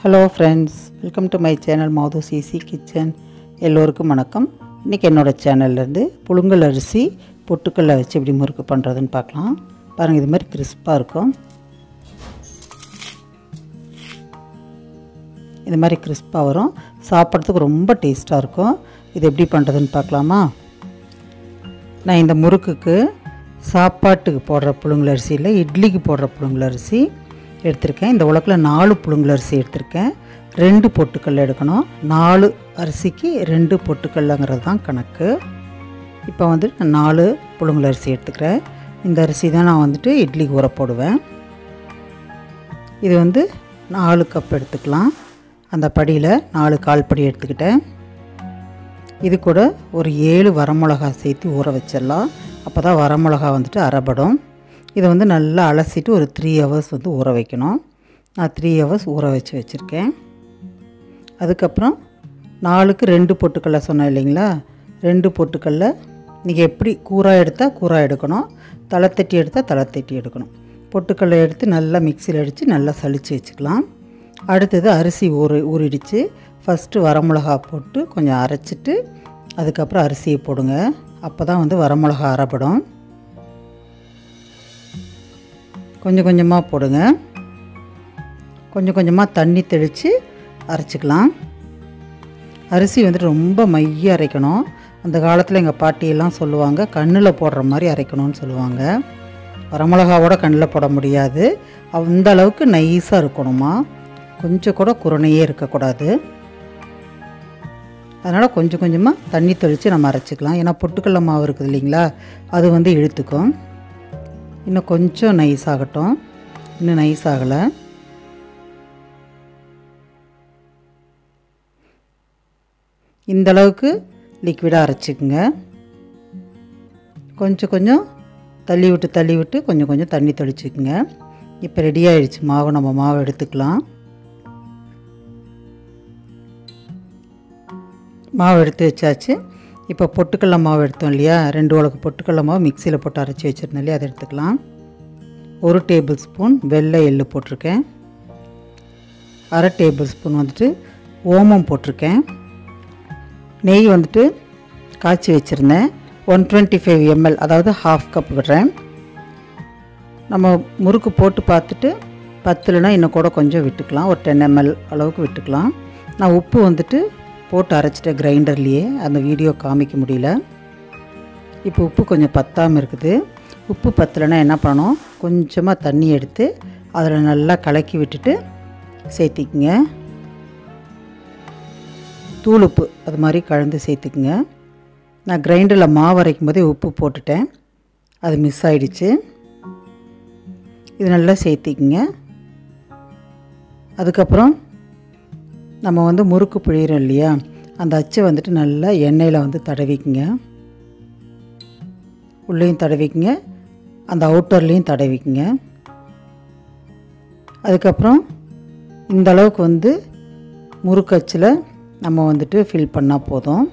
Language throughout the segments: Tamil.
hello friends welcome to my channel Madhu easy kitchen எல்லோருக்கும் வணக்கம் இன்றைக்கி என்னோடய சேனல்லேருந்து புழுங்கல் அரிசி பொட்டுக்கல்ல வச்சு எப்படி முறுக்கு பண்ணுறதுன்னு பார்க்கலாம் பாருங்கள் இது மாதிரி கிறிஸ்பாக இருக்கும் இது மாதிரி கிறிஸ்பாக வரும் சாப்பிட்றதுக்கு ரொம்ப டேஸ்ட்டாக இருக்கும் இது எப்படி பண்ணுறதுன்னு பார்க்கலாமா நான் இந்த முறுக்குக்கு சாப்பாட்டுக்கு போடுற புழுங்கல் அரிசி இல்லை இட்லிக்கு போடுற புழுங்கல் அரிசி எடுத்திருக்கேன் இந்த உலக்கில் நாலு புழுங்கல் அரிசி எடுத்திருக்கேன் ரெண்டு பொட்டுக்கல் எடுக்கணும் நாலு அரிசிக்கு ரெண்டு பொட்டுக்கல்லுங்கிறது தான் கணக்கு இப்போ வந்து நான் நாலு புழுங்கல் அரிசி எடுத்துக்கிறேன் இந்த அரிசி தான் நான் வந்துட்டு இட்லிக்கு ஊற போடுவேன் இது வந்து நாலு கப் எடுத்துக்கலாம் அந்த படியில் நாலு கால் படி எடுத்துக்கிட்டேன் இது கூட ஒரு ஏழு வரமிளகா சேர்த்து ஊற வச்சிடலாம் அப்போ தான் வரமிளகா வந்துட்டு அரைபடும் இதை வந்து நல்லா அலசிட்டு ஒரு த்ரீ ஹவர்ஸ் வந்து ஊற வைக்கணும் நான் த்ரீ ஹவர்ஸ் ஊற வச்சு வச்சுருக்கேன் அதுக்கப்புறம் நாலுக்கு ரெண்டு பொட்டுக்கல்ல சொன்னேன் இல்லைங்களா ரெண்டு பொட்டுக்கல்ல நீங்கள் எப்படி கூரா எடுத்தால் கூரா எடுக்கணும் தலை தட்டி எடுத்தால் தலை தட்டி எடுக்கணும் பொட்டுக்கல்லை எடுத்து நல்லா மிக்சியில் அடித்து நல்லா சளிச்சு வச்சுக்கலாம் அடுத்தது அரிசி ஊறி ஊறிடுச்சு ஃபஸ்ட்டு வரமிளகா போட்டு கொஞ்சம் அரைச்சிட்டு அதுக்கப்புறம் அரிசியை போடுங்க அப்போ தான் வந்து வரமிளகா அரைப்படும் கொஞ்சம் கொஞ்சமாக போடுங்க கொஞ்சம் கொஞ்சமாக தண்ணி தெளித்து அரைச்சிக்கலாம் அரிசி வந்துட்டு ரொம்ப மைய அரைக்கணும் அந்த காலத்தில் எங்கள் பாட்டியெல்லாம் சொல்லுவாங்க கண்ணில் போடுற மாதிரி அரைக்கணும்னு சொல்லுவாங்க வரமிளகாவோட கண்ணில் போட முடியாது அந்த அளவுக்கு நைஸாக இருக்கணுமா கொஞ்சம் கூட குரணையே இருக்கக்கூடாது அதனால் கொஞ்சம் கொஞ்சமாக தண்ணி தெளித்து நம்ம அரைச்சிக்கலாம் ஏன்னா பொட்டுக்கடல மாவு இருக்குது இல்லைங்களா அது வந்து இழுத்துக்கும் இன்னும் கொஞ்சம் நைஸ் ஆகட்டும் இன்னும் நைஸ் ஆகலை இந்த அளவுக்கு லிக்விடாக அரைச்சிக்குங்க கொஞ்சம் கொஞ்சம் தள்ளி விட்டு தள்ளி விட்டு கொஞ்சம் கொஞ்சம் தண்ணி தெளிச்சுக்குங்க இப்போ ரெடி ஆயிடுச்சு மாவு நம்ம மாவு எடுத்துக்கலாம் மாவு எடுத்து வச்சாச்சு இப்போ பொட்டுக்கடல மாவு எடுத்தோம் இல்லையா ரெண்டு உலக்கு பொட்டுக்கடல மாவு மிக்சியில் போட்டு அரைச்சி வச்சுருந்தோம் இல்லையா அதை எடுத்துக்கலாம் ஒரு டேபிள் ஸ்பூன் வெள்ளை எள்ளு போட்டிருக்கேன் அரை டேபிள் ஸ்பூன் வந்துட்டு ஓமம் போட்டிருக்கேன் நெய் வந்துட்டு காய்ச்சி வச்சுருந்தேன் ஒன் டுவெண்ட்டி ஃபைவ் எம்எல் அதாவது ஹாஃப் கப் விடுறேன் நம்ம முறுக்கு போட்டு பார்த்துட்டு பத்துலனா இன்னும் கூட கொஞ்சம் விட்டுக்கலாம் ஒரு டென் எம்எல் அளவுக்கு விட்டுக்கலாம் நான் உப்பு வந்துட்டு போட்டு அரைச்சிட்டேன் கிரைண்டர்லேயே அந்த வீடியோ காமிக்க முடியல இப்போ உப்பு கொஞ்சம் பத்தாமல் இருக்குது உப்பு பத்தலைன்னா என்ன பண்ணணும் கொஞ்சமாக தண்ணி எடுத்து அதில் நல்லா கலக்கி விட்டுட்டு சேர்த்திக்குங்க தூள் உப்பு அது மாதிரி கலந்து சேர்த்துக்குங்க நான் கிரைண்டரில் மாவு அரைக்கும் போதே உப்பு போட்டுட்டேன் அது மிஸ் ஆயிடுச்சு இது நல்லா சேர்த்திக்குங்க அதுக்கப்புறம் நம்ம வந்து முறுக்கு பிழிகிறோம் இல்லையா அந்த அச்சை வந்துட்டு நல்லா எண்ணெயில் வந்து தடவிக்குங்க உள்ளேயும் தடவிக்குங்க அந்த அவுட்டர்லேயும் தடவிக்குங்க அதுக்கப்புறம் இந்த அளவுக்கு வந்து முறுக்கு அச்சில் நம்ம வந்துட்டு ஃபில் பண்ணால் போதும்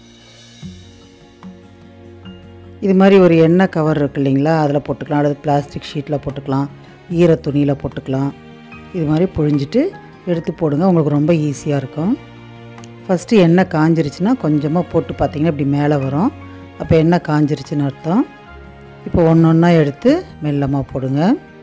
இது மாதிரி ஒரு எண்ணெய் கவர் இருக்கு இல்லைங்களா அதில் போட்டுக்கலாம் அல்லது பிளாஸ்டிக் ஷீட்டில் போட்டுக்கலாம் ஈர துணியில் போட்டுக்கலாம் இது மாதிரி புழிஞ்சிட்டு எடுத்து போடுங்க உங்களுக்கு ரொம்ப ஈஸியாக இருக்கும் ஃபஸ்ட்டு எண்ணெய் காஞ்சிருச்சுன்னா கொஞ்சமாக போட்டு பார்த்தீங்கன்னா இப்படி மேலே வரும் அப்போ எண்ணெய் காஞ்சிருச்சுன்னு அர்த்தம் இப்போ ஒன்று ஒன்றா எடுத்து மெல்லமாக போடுங்க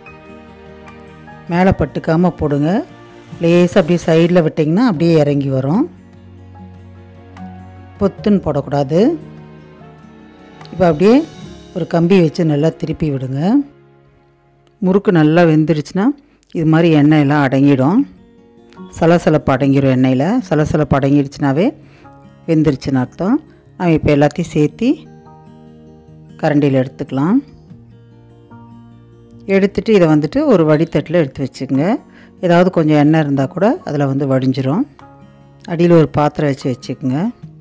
மேலே பட்டுக்காமல் போடுங்க லேசாக அப்படியே சைடில் விட்டிங்கன்னா அப்படியே இறங்கி வரும் பொத்துன்னு போடக்கூடாது இப்போ அப்படியே ஒரு கம்பி வச்சு நல்லா திருப்பி விடுங்க முறுக்கு நல்லா வெந்துருச்சுன்னா இது மாதிரி எண்ணெயெல்லாம் அடங்கிடும் சலசலப்பு அடங்கிடும் எண்ணெயில் சலசலப்பு அடங்கிடுச்சுனாவே வெந்துருச்சுன்னு அர்த்தம் நம்ம இப்போ எல்லாத்தையும் சேர்த்தி கரண்டியில் எடுத்துக்கலாம் எடுத்துட்டு இதை வந்துட்டு ஒரு வடித்தட்டில் எடுத்து வச்சுக்கோங்க ஏதாவது கொஞ்சம் எண்ணெய் இருந்தால் கூட அதில் வந்து வடிஞ்சிரும் அடியில் ஒரு பாத்திரம் வச்சு வச்சுக்கோங்க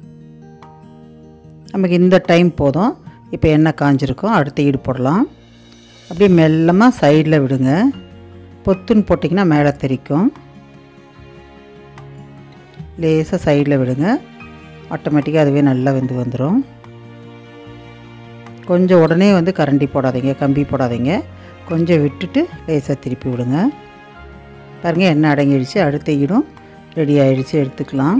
நமக்கு இந்த டைம் போதும் இப்போ எண்ணெய் காஞ்சிருக்கும் அடுத்து ஈடு போடலாம் அப்படியே மெல்லமாக சைடில் விடுங்க பொத்துன்னு போட்டிங்கன்னா மேலே தெரிக்கும் லேசாக சைடில் விடுங்க ஆட்டோமேட்டிக்காக அதுவே நல்லா வெந்து வந்துடும் கொஞ்சம் உடனே வந்து கரண்டி போடாதீங்க கம்பி போடாதீங்க கொஞ்சம் விட்டுட்டு லேசாக திருப்பி விடுங்க பாருங்கள் எண்ணெய் அடங்கிடுச்சு அடுத்த ஈடும் ரெடி ஆகிடுச்சு எடுத்துக்கலாம்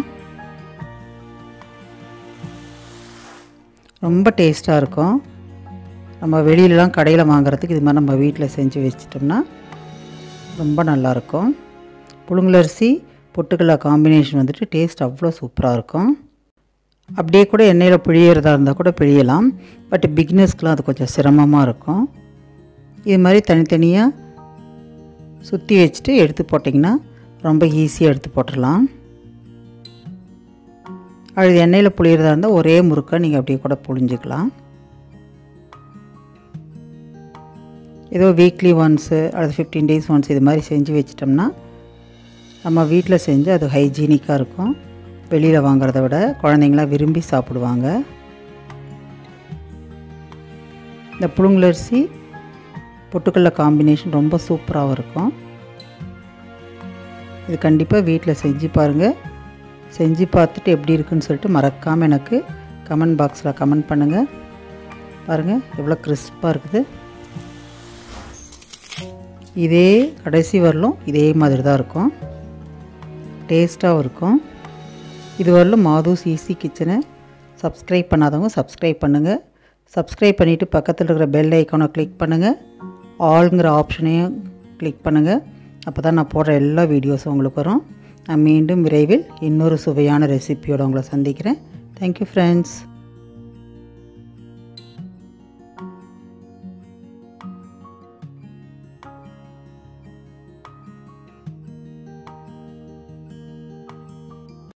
ரொம்ப டேஸ்ட்டாக இருக்கும் நம்ம வெளியிலலாம் கடையில் வாங்குறதுக்கு இது மாதிரி நம்ம வீட்டில் செஞ்சு வச்சிட்டோம்னா ரொம்ப நல்லாயிருக்கும் புழுங்கலரிசி பொட்டுக்கடலை காம்பினேஷன் வந்துட்டு டேஸ்ட் அவ்வளோ சூப்பராக இருக்கும் அப்படியே கூட எண்ணெயில் பிழியறதா இருந்தால் கூட பிழியலாம் பட் பிக்னஸ்க்கெலாம் அது கொஞ்சம் சிரமமாக இருக்கும் இது மாதிரி தனித்தனியாக சுற்றி வச்சுட்டு எடுத்து போட்டிங்கன்னா ரொம்ப ஈஸியாக எடுத்து போட்டுடலாம் அது எண்ணெயில் புளியறதா இருந்தால் ஒரே முறுக்கை நீங்கள் அப்படியே கூட புழிஞ்சிக்கலாம் ஏதோ வீக்லி ஒன்ஸு அல்லது ஃபிஃப்டீன் டேஸ் ஒன்ஸ் இது மாதிரி செஞ்சு வச்சிட்டோம்னா நம்ம வீட்டில் செஞ்சு அது ஹைஜீனிக்காக இருக்கும் வெளியில் வாங்குறத விட குழந்தைங்களாம் விரும்பி சாப்பிடுவாங்க இந்த புழுங்கலரிசி பொட்டுக்கடல காம்பினேஷன் ரொம்ப சூப்பராகவும் இருக்கும் இது கண்டிப்பாக வீட்டில் செஞ்சு பாருங்கள் செஞ்சு பார்த்துட்டு எப்படி இருக்குன்னு சொல்லிட்டு மறக்காமல் எனக்கு கமெண்ட் பாக்ஸில் கமெண்ட் பண்ணுங்கள் பாருங்கள் எவ்வளோ கிறிஸ்பாக இருக்குது இதே கடைசி வரலும் இதே மாதிரி தான் இருக்கும் டேஸ்ட்டாகவும் இருக்கும் இது வரலும் மாதூஸ் ஈஸி கிச்சனை சப்ஸ்கிரைப் பண்ணாதவங்க சப்ஸ்கிரைப் பண்ணுங்கள் சப்ஸ்கிரைப் பண்ணிவிட்டு பக்கத்தில் இருக்கிற பெல் ஐக்கானை கிளிக் பண்ணுங்கள் ஆளுங்கிற ஆப்ஷனையும் கிளிக் பண்ணுங்கள் அப்போ தான் நான் போடுற எல்லா வீடியோஸும் உங்களுக்கு வரும் நான் மீண்டும் விரைவில் இன்னொரு சுவையான ரெசிபியோடு உங்களை சந்திக்கிறேன் தேங்க்யூ ஃப்ரெண்ட்ஸ்